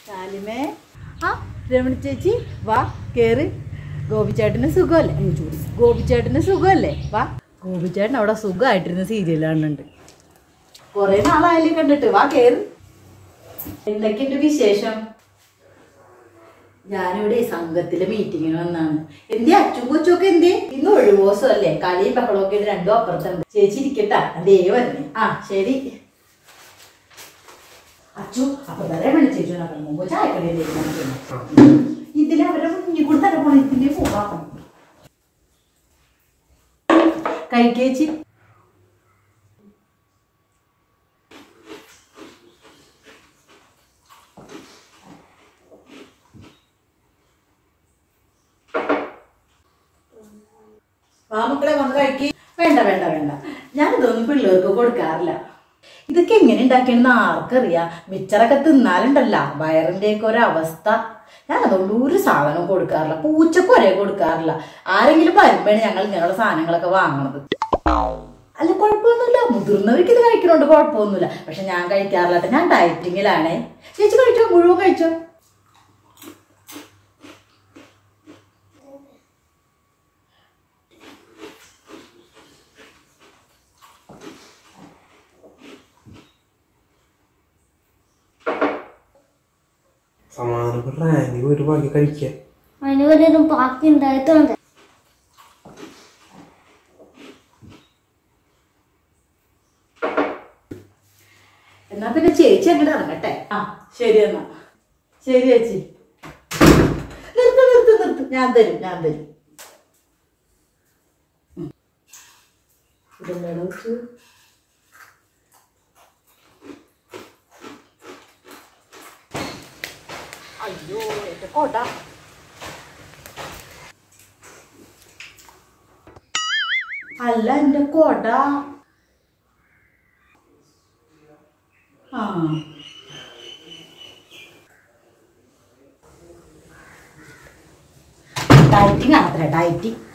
സാലിമേ ആ രമണി ചേച്ചി വാ കേറ് ഗോപിച്ചേട്ടന് സുഖമല്ലേ അയ്യോ ചൂട് ഗോപിച്ചേട്ടന് സുഖമല്ലേ വാ ഗോപിച്ചേട്ടൻ അവിടെ സുഖമായിട്ടിരുന്ന സീരിയൽ കാണുന്നുണ്ട് കുറേ നാളായാലും കണ്ടിട്ട് വാ കേറ് എന്തൊക്കെയുണ്ട് വിശേഷം ഞാനിവിടെ സംഘത്തിലെ മീറ്റിങ്ങിന് വന്നാണ് എന്തേ അച്ചും കൊച്ചൊക്കെ എന്തേ ഇന്ന് ഒഴിവോസം അല്ലേ കളിയും ബഹളമൊക്കെ ആയിട്ട് രണ്ടും അപ്പുറത്തുണ്ട് ചേച്ചി ഇരിക്കട്ടാ അതേ വരണേ ആ ശരി അച്ചു അപ്പൊ തന്നെ വിളിച്ചേച്ചു മുമ്പ് ചായക്കടയിലേക്ക് ഇതിൽ അവരെ മുന്നിൽ കൂടെ തന്നെ പോണ ഇതിന്റെ പോകാം കഴിക്കേച്ചി വാ മക്കളെ വന്ന് കഴിക്ക് വേണ്ട വേണ്ട വേണ്ട ഞാൻ ഇതൊന്നും പിള്ളേർക്ക് കൊടുക്കാറില്ല ഇതൊക്കെ എങ്ങനെ ഉണ്ടാക്കിയെന്ന് ആർക്കറിയാം മിച്ചറൊക്കെ തിന്നാലുണ്ടല്ല വയറിൻ്റെയൊക്കെ ഒരവസ്ഥ ഞാൻ അതുകൊണ്ട് ഒരു സാധനം കൊടുക്കാറില്ല പൂച്ചക്ക് ഒരേ കൊടുക്കാറില്ല ആരെങ്കിലും വരുമ്പോഴാണ് ഞങ്ങൾ ഇങ്ങനെയുള്ള സാധനങ്ങളൊക്കെ വാങ്ങണത് അല്ല കുഴപ്പമൊന്നുമില്ല മുതിർന്നവർക്ക് ഇത് കഴിക്കണോണ്ട് കുഴപ്പമൊന്നുമില്ല പക്ഷെ ഞാൻ കഴിക്കാറില്ല ട്ടോ. ഞാൻ ഡയറ്റിങ്ങിലാണേ ചേച്ചി കഴിച്ചോ മുഴുവൻ കഴിച്ചോ സമാധാനപ്പെട്ട റാങ്കി പോയിട്ട് ബാക്കി കഴിക്കുക അതിന് വല്ലതും ബാക്കി ഉണ്ടായിട്ടുണ്ട് എന്നാ പിന്നെ ചേച്ചി അങ്ങോട്ട് ഇറങ്ങട്ടെ ആ ശരി എന്നാ ശരി ചേച്ചി നിർത്ത് നിർത്ത് നിർത്ത് ഞാൻ തരും ഞാൻ തരും ഉം. ഇതെന്താണ് വെച്ചു അയ്യോ എന്റെ കോട്ട അല്ല എന്റെ കോട്ട ആ ഡയറ്റിംഗ് ആണത്രേ ഡയറ്റിംഗ്